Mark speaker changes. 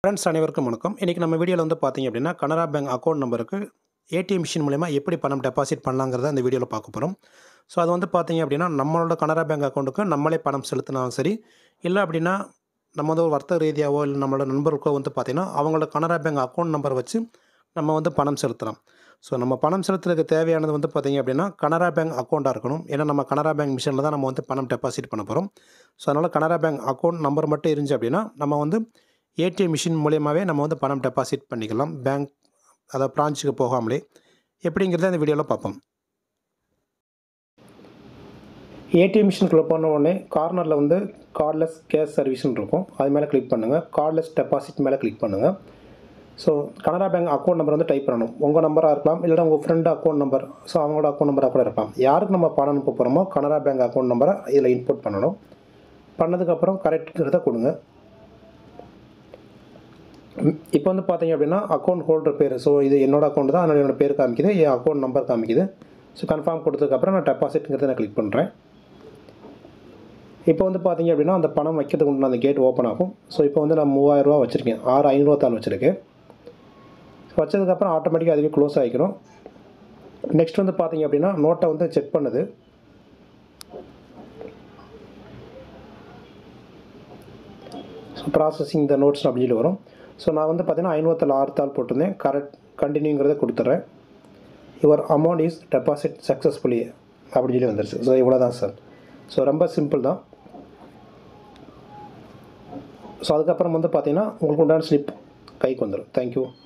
Speaker 1: friends அனைவருக்கும் வணக்கம் இன்றைக்கி நம்ம வீடியோவில் வந்து பார்த்தீங்க அப்படின்னா கனரா பேங்க் அக்கௌண்ட் நம்பருக்கு ஏடிஎம் மிஷின் மூலயமா எப்படி பணம் டெபாசிட் பண்ணலாங்கிறத இந்த வீடியோவில் பார்க்க போகிறோம் ஸோ அது வந்து பார்த்தீங்க அப்படின்னா நம்மளோட கனரா பேங்க் அக்கௌண்ட்டுக்கு நம்மளே பணம் செலுத்தினாலும் சரி இல்லை அப்படின்னா நம்ம வந்து ஒரு வர்த்தக ரீதியாவோ இல்லை நம்மளோட நண்பருக்கோ வந்து பார்த்திங்கன்னா அவங்களோட கனரா பேங்க் அக்கௌண்ட் நம்பர் வச்சு நம்ம வந்து பணம் செலுத்தலாம் ஸோ நம்ம பணம் செலுத்துறதுக்கு தேவையானது வந்து பார்த்திங்க அப்படின்னா கனரா பேங்க் அக்கௌண்ட்டாக இருக்கணும் ஏன்னா நம்ம கனரா பேங்க் மிஷினில் தான் நம்ம வந்து பணம் டெபாசிட் பண்ண போகிறோம் ஸோ அதனால் கனரா பேங்க் அக்கௌண்ட் நம்பர் மட்டும் இருந்துச்சு அப்படின்னா நம்ம வந்து ஏடிஎம் மிஷின் மூலியமாகவே நம்ம வந்து பணம் டெபாசிட் பண்ணிக்கலாம் பேங்க் அதாவது பிரான்ச்சுக்கு போகாமலே எப்படிங்கிறத இந்த வீடியோவில் பார்ப்போம் ஏடிஎம் மிஷினுக்குள்ளே போன உடனே கார்னரில் வந்து கார்ட்லெஸ் கேஷ் சர்வீஸ்னு இருக்கும் அது மேலே கிளிக் பண்ணுங்கள் கார்ட்லெஸ் டெபாசிட் மேலே கிளிக் பண்ணுங்கள் so Canara bank account number வந்து டைப் பண்ணணும் உங்கள் நம்பராக இருக்கலாம் இல்லைனா உங்கள் ஃப்ரெண்டு அக்கௌண்ட் நம்பர் ஸோ அவங்களோட அக்கௌண்ட் நம்பராக கூட இருக்கலாம் யாருக்கு நம்ம பணம் அனுப்ப போகிறோமோ கனரா பேங்க் அக்கௌண்ட் நம்பரை இதில் இன்புட் பண்ணணும் பண்ணதுக்கப்புறம் கரெக்ட்ங்கிறத கொடுங்க இப்போ வந்து பார்த்தீங்க அப்படின்னா அக்கௌண்ட் ஹோல்டர் பேர் ஸோ இது என்னோட அக்கௌண்ட் தான் அதனால் என்னோட பேர் காமிக்குது என் அக்கௌண்ட் நம்பர் காமிக்குது ஸோ கன்ஃபார்ம் கொடுத்ததுக்கப்புறம் நான் டெபாசிட்ங்கிறத நான் கிளிக் பண்ணுறேன் இப்போ வந்து பார்த்தீங்க அப்படின்னா அந்த பணம் வைக்கிறதுக்கு உண்டான அந்த கேட் ஓப்பன் ஆகும் ஸோ இப்போ வந்து நான் மூவாயிரரூவா வச்சுருக்கேன் ஆறு ஐநூறுவத்தாள் வச்சுருக்கேன் வச்சதுக்கப்புறம் ஆட்டோமேட்டிக்காக அதுவே க்ளோஸ் ஆகிக்கிறோம் நெக்ஸ்ட் வந்து பார்த்தீங்க அப்படின்னா நோட்டை வந்து செக் பண்ணுது ஸோ ப்ராசஸிங் த நோட்ஸ் அப்படின்னு சொல்லி வரும் ஸோ நான் வந்து பார்த்தீங்கன்னா ஐநூற்றில் ஆறு தாள் போட்டிருந்தேன் கரெக்ட் கண்டினியூங்கிறத கொடுத்துட்றேன் your amount is deposit successfully அப்படின்னு சொல்லி வந்துருச்சு ஸோ இவ்வளோ தான் சார் ஸோ ரொம்ப சிம்பிள் தான் ஸோ அதுக்கப்புறம் வந்து பார்த்தீங்கன்னா உங்களுக்கு உண்டான ஸ்லிப் கைக்கு வந்துடும் தேங்க்யூ